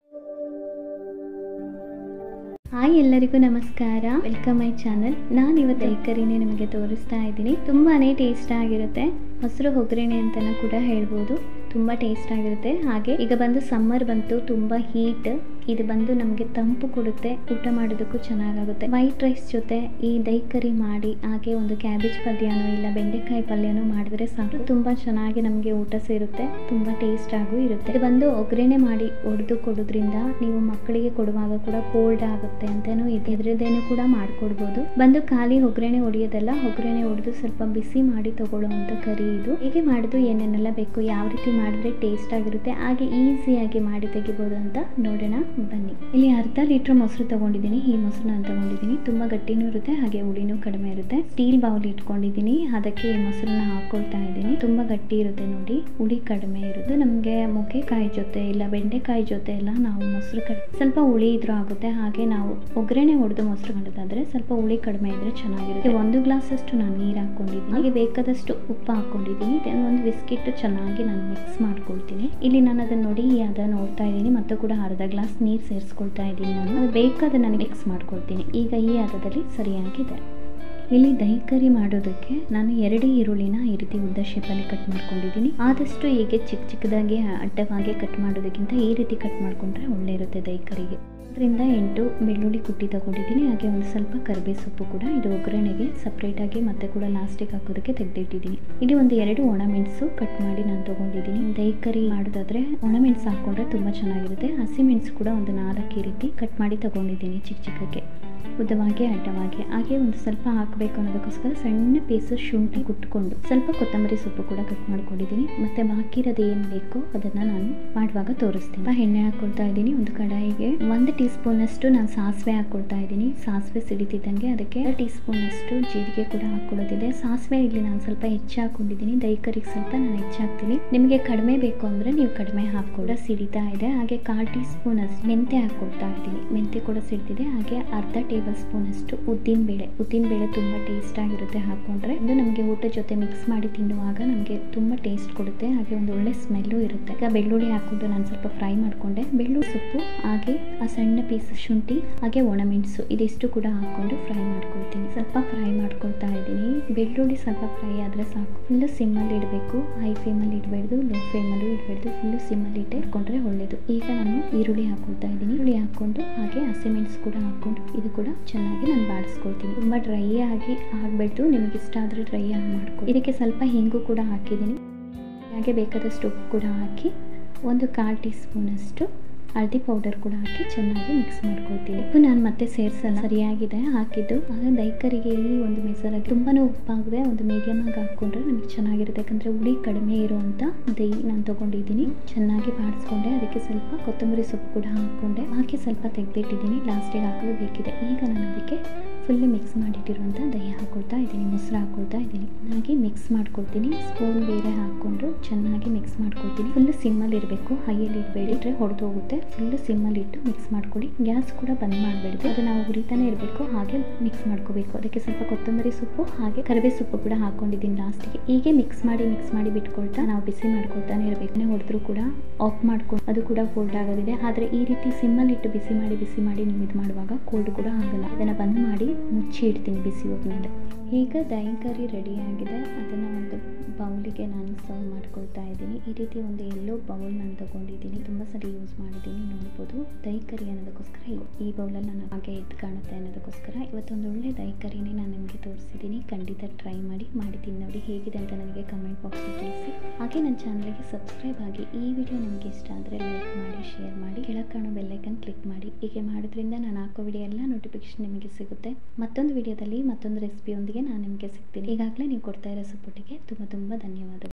hi ಎಲ್ಲರಿಗೂ ನಮಸ್ಕಾರ welcome my channel ನಾನು ಇವತ್ತು ಐಕರಿನೇ ನಿಮಗೆ ತೋರಿಸ್ತಾ ಇದ್ದೀನಿ ತುಂಬಾ ಟೇಸ್ಟ್ ಆಗಿರುತ್ತೆ ಮೊಸರು ಒಗ್ಗರಣೆ ಅಂತಲೂ ಕೂಡ ಹೇಳ್ಬೋದು ತುಂಬ ಟೇಸ್ಟ್ ಆಗಿರುತ್ತೆ ಹಾಗೆ ಈಗ ಬಂದು ಸಮ್ಮರ್ ಬಂತು ತುಂಬ ಹೀಟ್ ಇದು ಬಂದು ನಮಗೆ ತಂಪು ಕೊಡುತ್ತೆ ಊಟ ಮಾಡೋದಕ್ಕೂ ಚೆನ್ನಾಗಾಗುತ್ತೆ ವೈಟ್ ರೈಸ್ ಜೊತೆ ಈ ದೈ ಕರಿ ಮಾಡಿ ಹಾಗೆ ಒಂದು ಕ್ಯಾಬೇಜ್ ಪಲ್ಯನೋ ಇಲ್ಲ ಬೆಂಡೆಕಾಯಿ ಪಲ್ಯನೋ ಮಾಡಿದ್ರೆ ಸಾಕು ತುಂಬ ಚೆನ್ನಾಗಿ ನಮಗೆ ಊಟ ಸೇರುತ್ತೆ ತುಂಬ ಟೇಸ್ಟ್ ಆಗೂ ಇರುತ್ತೆ ಇದು ಬಂದು ಒಗ್ಗರಣೆ ಮಾಡಿ ಒಡೆದು ಕೊಡೋದ್ರಿಂದ ನೀವು ಮಕ್ಕಳಿಗೆ ಕೊಡುವಾಗ ಕೂಡ ಕೋಲ್ಡ್ ಆಗುತ್ತೆ ಅಂತಲೂ ಇದೆ ಇದ್ರದ್ದೇನು ಕೂಡ ಮಾಡ್ಕೊಡ್ಬೋದು ಬಂದು ಖಾಲಿ ಒಗ್ಗರಣೆ ಹೊಡಿಯೋದಲ್ಲ ಒಗ್ಗರಣೆ ಹೊಡೆದು ಸ್ವಲ್ಪ ಬಿಸಿ ಮಾಡಿ ತಗೊಳ್ಳುವಂಥ ಕರಿ ಇದು ಹೇಗೆ ಮಾಡೋದು ಏನೇನೆಲ್ಲ ಬೇಕು ಯಾವ ರೀತಿ ಮಾಡಿದ್ರೆ ಟೇಸ್ಟ್ ಆಗಿರುತ್ತೆ ಹಾಗೆ ಈಸಿಯಾಗಿ ಮಾಡಿ ತೆಗಿಬೋದು ಅಂತ ನೋಡೋಣ ಬನ್ನಿ ಇಲ್ಲಿ ಅರ್ಧ ಲೀಟ್ರ್ ಮೊಸರು ತಗೊಂಡಿದ್ದೀನಿ ಈ ಮೊಸರು ನಾನು ತಗೊಂಡಿದ್ದೀನಿ ತುಂಬ ಗಟ್ಟಿನೂ ಇರುತ್ತೆ ಹಾಗೆ ಹುಳಿನೂ ಕಡಿಮೆ ಇರುತ್ತೆ ಸ್ಟೀಲ್ ಬೌಲ್ ಇಟ್ಕೊಂಡಿದ್ದೀನಿ ಅದಕ್ಕೆ ಈ ಮೊಸರನ್ನ ಹಾಕೊಳ್ತಾ ಇದ್ದೀನಿ ತುಂಬ ಗಟ್ಟಿ ಇರುತ್ತೆ ನೋಡಿ ಹುಳಿ ಕಡಿಮೆ ಇರುತ್ತೆ ನಮಗೆ ಮುಖೆಕಾಯಿ ಜೊತೆ ಇಲ್ಲ ಬೆಂಡೆಕಾಯಿ ಜೊತೆ ಎಲ್ಲ ನಾವು ಮೊಸರು ಕಡಿ ಸ್ವಲ್ಪ ಹುಳಿ ಇದ್ರೂ ಆಗುತ್ತೆ ಹಾಗೆ ನಾವು ಒಗ್ಗರಣೆ ಹೊಡೆದು ಮೊಸರು ಮಾಡೋದಾದ್ರೆ ಸ್ವಲ್ಪ ಹುಳಿ ಕಡಿಮೆ ಇದ್ರೆ ಚೆನ್ನಾಗಿರುತ್ತೆ ಒಂದು ಗ್ಲಾಸ್ ಅಷ್ಟು ನಾನು ನೀರು ಹಾಕೊಂಡಿದ್ದೀನಿ ಹಾಗೆ ಬೇಕಾದಷ್ಟು ಉಪ್ಪು ಹಾಕೊಂಡಿದ್ದೀನಿ then ಒಂದು ಬಿಸ್ಕಿಟ್ ಚೆನ್ನಾಗಿ ನಾನು ಮಿಕ್ಸ್ ಮಾಡ್ಕೊಳ್ತೀನಿ ಇಲ್ಲಿ ನಾನು ಅದನ್ನ ನೋಡಿ ಅದ ನೋಡ್ತಾ ಇದ್ದೀನಿ ಮತ್ತು ಕೂಡ ಅರ್ಧ ಗ್ಲಾಸ್ ನೀರು ಸೇರಿಸ್ಕೊಳ್ತಾ ಇದ್ದೀನಿ ನಾನು ಅದು ಬೇಕಾದ ನಾನು ಮಿಕ್ಸ್ ಮಾಡ್ಕೊಳ್ತೀನಿ ಈಗ ಈ ಹದದಲ್ಲಿ ಸರಿಯಾಗಿದೆ ಇಲ್ಲಿ ದಹಿ ಕರಿ ಮಾಡೋದಕ್ಕೆ ನಾನು ಎರಡು ಈರುಳ್ಳಿನ ಈ ರೀತಿ ಉದ್ದ ಶೇಪಲ್ಲಿ ಕಟ್ ಮಾಡ್ಕೊಂಡಿದ್ದೀನಿ ಆದಷ್ಟು ಹೀಗೆ ಚಿಕ್ಕ ಚಿಕ್ಕದಾಗಿ ಅಡ್ಡವಾಗಿ ಕಟ್ ಮಾಡೋದಕ್ಕಿಂತ ಈ ರೀತಿ ಕಟ್ ಮಾಡಿಕೊಂಡ್ರೆ ಒಳ್ಳೆ ಇರುತ್ತೆ ದಹಿ ಕರಿಗೆ ಅದರಿಂದ ಎಂಟು ಬೆಳ್ಳುಳ್ಳಿ ಕುಟ್ಟಿ ತಗೊಂಡಿದ್ದೀನಿ ಹಾಗೆ ಒಂದು ಸ್ವಲ್ಪ ಕರಿಬೇ ಸೊಪ್ಪು ಕೂಡ ಇದು ಒಗ್ಗರಣೆಗೆ ಸಪ್ರೇಟಾಗಿ ಮತ್ತೆ ಕೂಡ ಲಾಸ್ಟಿಗೆ ಹಾಕೋದಕ್ಕೆ ತೆಗೆದಿಟ್ಟಿದ್ದೀನಿ ಇಲ್ಲಿ ಒಂದು ಎರಡು ಒಣಮೆಣಸು ಕಟ್ ಮಾಡಿ ನಾನು ತೊಗೊಂಡಿದ್ದೀನಿ ದಹಿ ಕರಿ ಮಾಡೋದಾದ್ರೆ ಒಣಮೆಣಸು ಹಾಕೊಂಡ್ರೆ ತುಂಬ ಚೆನ್ನಾಗಿರುತ್ತೆ ಹಸಿಮೆಣಸು ಕೂಡ ಒಂದು ನಾಲ್ಕು ಈ ರೀತಿ ಕಟ್ ಮಾಡಿ ತಗೊಂಡಿದ್ದೀನಿ ಚಿಕ್ಕ ಚಿಕ್ಕಕ್ಕೆ ಉದ್ದವಾಗಿ ಅಡ್ಡವಾಗಿ ಹಾಗೆ ಒಂದು ಸ್ವಲ್ಪ ಹಾಕಬೇಕು ಅನ್ನೋದಕ್ಕೋಸ್ಕರ ಸಣ್ಣ ಪೀಸು ಶುಂಠಿ ಕುಟ್ಕೊಂಡು ಸ್ವಲ್ಪ ಕೊತ್ತಂಬರಿ ಸೊಪ್ಪು ಕೂಡ ಕಟ್ ಮಾಡ್ಕೊಂಡಿದ್ದೀನಿ ಮತ್ತೆ ಬಾಕಿ ಇರೋದು ಏನು ಬೇಕೋ ಅದನ್ನು ನಾನು ಮಾಡುವಾಗ ತೋರಿಸ್ತೀನಿ ಸ್ವಲ್ಪ ಎಣ್ಣೆ ಹಾಕ್ಕೊಳ್ತಾ ಇದ್ದೀನಿ ಒಂದು ಕಡಾಯಿಗೆ ಒಂದು ಟೀ ಸ್ಪೂನ್ ಅಷ್ಟು ನಾನು ಸಾಸಿವೆ ಹಾಕ್ಕೊಳ್ತಾ ಇದ್ದೀನಿ ಸಾಸಿವೆ ಸಿಡಿತಿದ್ದಂಗೆ ಅದಕ್ಕೆ ಟೀ ಸ್ಪೂನ್ ಅಷ್ಟು ಜೀರಿಗೆ ಕೂಡ ಹಾಕ್ಕೊಳ್ಳೋದಿದೆ ಸಾಸಿವೆ ಇಲ್ಲಿ ನಾನು ಸ್ವಲ್ಪ ಹೆಚ್ಚು ಹಾಕೊಂಡಿದ್ದೀನಿ ದೈಕರಿಗೆ ಸ್ವಲ್ಪ ನಾನು ಹೆಚ್ಚಾಗ್ತೀನಿ ನಿಮಗೆ ಕಡಿಮೆ ಬೇಕು ಅಂದರೆ ನೀವು ಕಡಿಮೆ ಹಾಕ್ಕೊಳ್ಳ ಸಿಡಿತಾ ಇದೆ ಹಾಗೆ ಕಾಲು ಟೀ ಸ್ಪೂನ್ ಅಷ್ಟು ಮೆಂತೆ ಹಾಕ್ಕೊಳ್ತಾ ಇದ್ದೀನಿ ಮೆಂತೆ ಕೂಡ ಸಿಡ್ತಿದೆ ಹಾಗೆ ಅರ್ಧ ಟೇಬಲ್ ಸ್ಪೂನ್ ಅಷ್ಟು ಉದ್ದಿನ ಬೇಳೆ ಉದ್ದಿನ ಬೇಳೆ ತುಂಬ ಟೇಸ್ಟ್ ಆಗಿರುತ್ತೆ ಹಾಕೊಂಡ್ರೆ ಇದು ನಮಗೆ ಊಟ ಜೊತೆ ಮಿಕ್ಸ್ ಮಾಡಿ ತಿನ್ನುವಾಗ ನಮಗೆ ತುಂಬ ಟೇಸ್ಟ್ ಕೊಡುತ್ತೆ ಹಾಗೆ ಒಂದು ಒಳ್ಳೆ ಸ್ಮೆಲ್ಲು ಇರುತ್ತೆ ಈಗ ಬೆಳ್ಳುಳ್ಳಿ ಹಾಕೊಂಡು ನಾನು ಸ್ವಲ್ಪ ಫ್ರೈ ಮಾಡಿಕೊಂಡೆ ಬೆಳ್ಳುಳ್ಳಿ ಸೊಪ್ಪು ಹಾಗೆ ಆ ಸಣ್ಣ ಪೀಸ್ ಶುಂಠಿ ಹಾಗೆ ಒಣಮೆಣಸು ಇದಿಷ್ಟು ಕೂಡ ಹಾಕೊಂಡು ಫ್ರೈ ಮಾಡ್ಕೊಳ್ತೀನಿ ಸ್ವಲ್ಪ ಫ್ರೈ ಮಾಡ್ಕೊಳ್ತಾ ಇದ್ದೀನಿ ಬೆಳ್ಳುಳ್ಳಿ ಸ್ವಲ್ಪ ಫ್ರೈ ಆದರೆ ಸಾಕು ಫುಲ್ಲು ಸಿಮ್ಮಲ್ಲಿ ಇಡಬೇಕು ಹೈ ಫ್ಲೇಮಲ್ಲಿ ಇಡಬಾರ್ದು ಲೋ ಫ್ಲೇಮಲ್ಲೂ ಇಡಬಾರ್ದು ಫುಲ್ಲು ಸಿಮ್ಮಲ್ಲಿ ಇಟ್ಟೆ ಇಟ್ಕೊಂಡ್ರೆ ಒಳ್ಳೇದು ಈಗ ನಾನು ಈರುಳ್ಳಿ ಹಾಕೊಳ್ತಾ ಇದ್ದೀನಿ ಈರುಳ್ಳಿ ಹಾಕ್ಕೊಂಡು ಹಾಗೆ ಹಸಿಮೆಣಸು ಕೂಡ ಹಾಕ್ಕೊಂಡು ಇದು ಕೂಡ ಚೆನ್ನಾಗಿ ನಾನು ಬಾಡಿಸ್ಕೊಳ್ತೀನಿ ತುಂಬ ಡ್ರೈ ಆಗಿ ಆಗಬೇಡ್ದು ನಿಮಗೆ ಇಷ್ಟ ಆದರೆ ಡ್ರೈ ಆಗಿ ಮಾಡ್ಕೊ ಇದಕ್ಕೆ ಸ್ವಲ್ಪ ಹಿಂಗು ಕೂಡ ಹಾಕಿದ್ದೀನಿ ಹಾಗೆ ಬೇಕಾದಷ್ಟು ಉಪ್ಪು ಕೂಡ ಹಾಕಿ ಒಂದು ಕಾಲು ಟೀ ಸ್ಪೂನಷ್ಟು ಹಳದಿ ಪೌಡರ್ ಕೂಡ ಹಾಕಿ ಚೆನ್ನಾಗಿ ಮಿಕ್ಸ್ ಮಾಡ್ಕೊಳ್ತೀನಿ ಉಪ್ಪು ನಾನು ಮತ್ತೆ ಸೇರಿಸಲ್ಲ ಸರಿಯಾಗಿದೆ ಹಾಕಿದ್ದು ಹಾಗೆ ದೈಕರಿಗೆ ಈ ಒಂದು ಮೆಸರಾಗಿ ತುಂಬಾ ಉಪ್ಪಾಗದೆ ಒಂದು ಮೀಡಿಯಮ್ ಆಗಿ ಹಾಕ್ಕೊಂಡ್ರೆ ನಮಗೆ ಚೆನ್ನಾಗಿರುತ್ತೆ ಯಾಕಂದರೆ ಹುಳಿ ಕಡಿಮೆ ಇರುವಂಥ ದೈ ನಾನು ತೊಗೊಂಡಿದ್ದೀನಿ ಚೆನ್ನಾಗಿ ಬಾಡಿಸ್ಕೊಂಡೆ ಅದಕ್ಕೆ ಸ್ವಲ್ಪ ಕೊತ್ತಂಬರಿ ಸೊಪ್ಪು ಕೂಡ ಹಾಕ್ಕೊಂಡೆ ಹಾಕಿ ಸ್ವಲ್ಪ ತೆಗೆದಿಟ್ಟಿದ್ದೀನಿ ಲಾಸ್ಟಿಗೆ ಹಾಕೋದು ಬೇಕಿದೆ ಈಗ ನಾನು ಅದಕ್ಕೆ ಫುಲ್ಲು ಮಿಕ್ಸ್ ಮಾಡಿಟ್ಟಿರುವಂಥ ದಹಿ ಹಾಕ್ಕೊಳ್ತಾ ಇದ್ದೀನಿ ಮೊಸರು ಹಾಕ್ಕೊಳ್ತಾ ಇದ್ದೀನಿ ಹಾಗೆ ಮಿಕ್ಸ್ ಮಾಡ್ಕೊಳ್ತೀನಿ ಸ್ಪೂನ್ ಬೇರೆ ಹಾಕ್ಕೊಂಡು ಚೆನ್ನಾಗಿ ಮಿಕ್ಸ್ ಮಾಡ್ಕೊಳ್ತೀನಿ ಫುಲ್ಲು ಸಿಮ್ಮಲ್ಲಿ ಇರಬೇಕು ಹೈಯಲ್ಲಿ ಇಡಬೇಡಿದ್ರೆ ಹೊಡೆದು ಹೋಗುತ್ತೆ ಫುಲ್ಲು ಸಿಮ್ಮಲ್ಲಿ ಇಟ್ಟು ಮಿಕ್ಸ್ ಮಾಡ್ಕೊಳ್ಳಿ ಗ್ಯಾಸ್ ಕೂಡ ಬಂದ್ ಮಾಡಬೇಡ್ದು ಅದು ನಾವು ಉರಿತಾನೆ ಇರಬೇಕು ಹಾಗೆ ಮಿಕ್ಸ್ ಮಾಡ್ಕೋಬೇಕು ಅದಕ್ಕೆ ಸ್ವಲ್ಪ ಕೊತ್ತಂಬರಿ ಸೊಪ್ಪು ಹಾಗೆ ಕರಿಬೇ ಸೊಪ್ಪು ಕೂಡ ಹಾಕ್ಕೊಂಡಿದ್ದೀನಿ ಲಾಸ್ಟಿಗೆ ಹೀಗೆ ಮಿಕ್ಸ್ ಮಾಡಿ ಮಿಕ್ಸ್ ಮಾಡಿ ಬಿಟ್ಕೊಳ್ತಾ ನಾವು ಬಿಸಿ ಮಾಡ್ಕೊಳ್ತಾನೆ ಇರಬೇಕು ಹೊಡೆದ್ರು ಕೂಡ ಆಫ್ ಮಾಡ್ಕೊಂಡು ಅದು ಕೂಡ ಕೋಲ್ಡ್ ಆಗೋದಿದೆ ಆದರೆ ಈ ರೀತಿ ಸಿಮ್ಮಲ್ಲಿ ಇಟ್ಟು ಬಿಸಿ ಮಾಡಿ ಬಿಸಿ ಮಾಡಿ ನೀವು ಇದು ಮಾಡುವಾಗ ಕೋಲ್ಡ್ ಕೂಡ ಆಗಲ್ಲ ಇದನ್ನು ಬಂದ್ ಮಾಡಿ ಮುಚ್ಚಿ ಇಡ್ತೀನಿ ಬಿಸಿ ಹೋದ್ಮೇಲೆ ಈಗ ದಹಿ ಕರಿ ರೆಡಿಯಾಗಿದೆ ಅದನ್ನು ಒಂದು ಬೌಲಿಗೆ ನಾನು ಸರ್ವ್ ಮಾಡ್ಕೊಳ್ತಾ ಇದ್ದೀನಿ ಈ ರೀತಿ ಒಂದು ಎಲ್ಲೋ ಬೌಲ್ ನಾನು ತೊಗೊಂಡಿದ್ದೀನಿ ತುಂಬ ಸರಿ ಯೂಸ್ ಮಾಡಿದ್ದೀನಿ ನೋಡ್ಬೋದು ದಹಿ ಕರಿ ಅನ್ನೋದಕ್ಕೋಸ್ಕರ ಈ- ಈ ಬೌಲಲ್ಲಿ ನಾನು ಹಾಗೆ ಎದ್ದು ಕಾಣುತ್ತೆ ಅನ್ನೋದಕ್ಕೋಸ್ಕರ ಇವತ್ತೊಂದು ಒಳ್ಳೆ ದಹಿ ಕರಿನೇ ನಾನು ನಿಮಗೆ ತೋರಿಸಿದ್ದೀನಿ ಖಂಡಿತ ಟ್ರೈ ಮಾಡಿ ಮಾಡಿದ್ದೀನಿ ನೋಡಿ ಹೇಗಿದೆ ಅಂತ ನನಗೆ ಕಮೆಂಟ್ ಬಾಕ್ಸಲ್ಲಿ ತಿಳಿಸಿ ಹಾಗೆ ನನ್ನ ಚಾನಲ್ಗೆ ಸಬ್ಸ್ಕ್ರೈಬ್ ಆಗಿ ಈ ವಿಡಿಯೋ ನಿಮಗೆ ಇಷ್ಟ ಆದರೆ ಲೈಕ್ ಮಾಡಿ ಶೇರ್ ಮಾಡಿ ಕೆಳಗೆ ಕಾಣೋ ಬೆಲ್ಲೈಕನ್ ಕ್ಲಿಕ್ ಮಾಡಿ ಹೀಗೆ ಮಾಡೋದ್ರಿಂದ ನಾನು ಹಾಕೋ ವಿಡಿಯೋ ಎಲ್ಲ ನೋಟಿಫಿಕೇಶನ್ ನಿಮಗೆ ಸಿಗುತ್ತೆ ಮತ್ತೊಂದು ವಿಡಿಯೋದಲ್ಲಿ ಮತ್ತೊಂದು ರೆಸಿಪಿಯೊಂದಿಗೆ ನಾನು ನಿಮಗೆ ಸಿಗ್ತೀನಿ ಈಗಾಗಲೇ ನೀವು ಕೊಡ್ತಾ ಇರೋ ಸಪೋರ್ಟಿಗೆ ತುಂಬ ತುಂಬ ಧನ್ಯವಾದಗಳು